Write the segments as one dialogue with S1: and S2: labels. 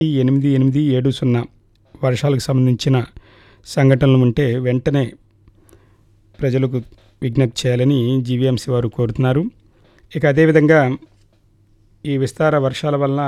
S1: ఎనిమిది ఎనిమిది ఏడు సున్నా వర్షాలకు సంబంధించిన సంఘటనలు ఉంటే వెంటనే ప్రజలకు విజ్ఞప్తి చేయాలని జీవీఎంసీ వారు కోరుతున్నారు ఇక అదేవిధంగా ఈ విస్తార వర్షాల వలన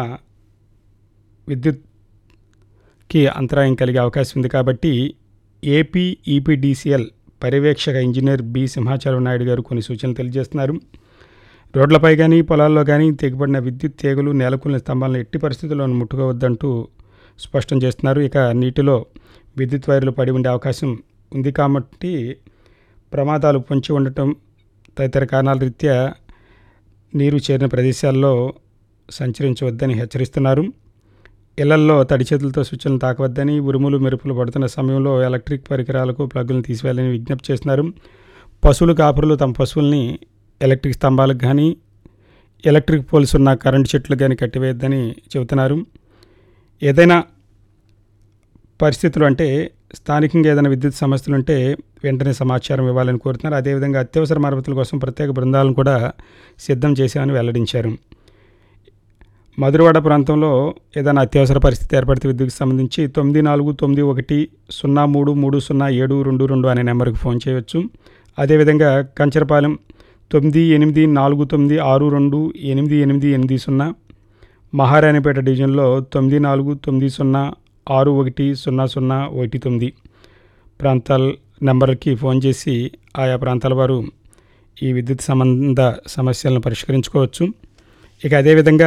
S1: విద్యుత్కి అంతరాయం కలిగే అవకాశం ఉంది కాబట్టి ఏపీ ఈపీడీసీఎల్ పర్యవేక్షక ఇంజనీర్ బి సింహాచలం నాయుడు గారు కొన్ని సూచనలు తెలియజేస్తున్నారు రోడ్లపై కానీ పొలాల్లో కానీ తెగిపడిన విద్యుత్ తీగలు నేలకూలిన స్తంభాలను ఎట్టి పరిస్థితుల్లోనూ ముట్టుకోవద్దంటూ స్పష్టం చేస్తున్నారు ఇక నీటిలో విద్యుత్ వైర్లు పడి ఉండే అవకాశం ఉంది కాబట్టి ప్రమాదాలు పొంచి ఉండటం తదితర కారణాల రీత్యా నీరు చేరిన ప్రదేశాల్లో సంచరించవద్దని హెచ్చరిస్తున్నారు ఇళ్లల్లో తడి చేతులతో స్విచ్లను తాకవద్దని ఉరుములు మెరుపులు పడుతున్న సమయంలో ఎలక్ట్రిక్ పరికరాలకు ప్లగ్గులను తీసివేయాలని విజ్ఞప్తి చేస్తున్నారు పశువులు కాపురులు తమ పశువుల్ని ఎలక్ట్రిక్ స్తంభాలకు కానీ ఎలక్ట్రిక్ పోల్స్ ఉన్న కరెంటు చెట్లు కానీ కట్టివేయద్దని చెబుతున్నారు ఏదైనా పరిస్థితులు అంటే స్థానికంగా ఏదైనా విద్యుత్ సమస్యలు ఉంటే వెంటనే సమాచారం ఇవ్వాలని కోరుతున్నారు అదేవిధంగా అత్యవసర మరమ్మతుల కోసం ప్రత్యేక బృందాలను కూడా సిద్ధం చేశామని వెల్లడించారు మధురవాడ ప్రాంతంలో ఏదైనా అత్యవసర పరిస్థితి ఏర్పడితే విద్యుత్కి సంబంధించి తొమ్మిది నాలుగు తొమ్మిది ఒకటి సున్నా మూడు మూడు సున్నా ఏడు రెండు రెండు అనే నెంబర్కి ఫోన్ చేయవచ్చు అదేవిధంగా కంచరపాలెం తొమ్మిది ఎనిమిది నాలుగు తొమ్మిది ఆరు రెండు ఎనిమిది ఎనిమిది ఎనిమిది సున్నా మహారాణిపేట డివిజన్లో తొమ్మిది నాలుగు తొమ్మిది సున్నా ఆరు ఒకటి సున్నా సున్నా ఒకటి తొమ్మిది ప్రాంతాల నెంబర్కి ఫోన్ చేసి ఆయా ప్రాంతాల వారు ఈ విద్యుత్ సంబంధ సమస్యలను పరిష్కరించుకోవచ్చు ఇక అదేవిధంగా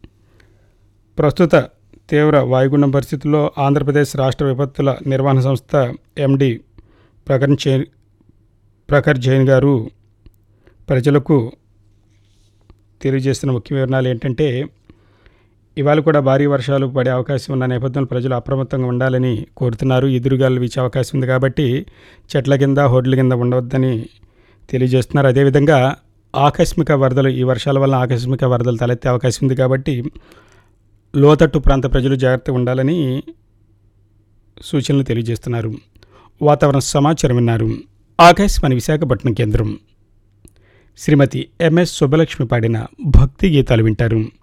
S1: ప్రస్తుత తీవ్ర వాయుగుండం పరిస్థితుల్లో ఆంధ్రప్రదేశ్ రాష్ట్ర విపత్తుల నిర్వహణ సంస్థ ఎండి ప్రకర్ జైన్ ప్రఖర్ జైన్ గారు ప్రజలకు తెలియజేస్తున్న ముఖ్య వివరణాలు ఏంటంటే ఇవాళ కూడా భారీ వర్షాలు పడే అవకాశం ఉన్న నేపథ్యంలో ప్రజలు అప్రమత్తంగా ఉండాలని కోరుతున్నారు ఎదురుగాలు వీచే అవకాశం ఉంది కాబట్టి చెట్ల కింద హోటల్ కింద ఉండవద్దని తెలియజేస్తున్నారు అదేవిధంగా ఆకస్మిక వరదలు ఈ వర్షాల వల్ల ఆకస్మిక వరదలు తలెత్తే అవకాశం ఉంది కాబట్టి లోతట్టు ప్రాంత ప్రజలు జాగ్రత్తగా ఉండాలని సూచనలు తెలియజేస్తున్నారు వాతావరణ సమాచారం విన్నారు ఆకాశవాణి విశాఖపట్నం కేంద్రం శ్రీమతి ఎంఎస్ సుబ్బలక్ష్మి పాడిన భక్తి గీతాలు వింటారు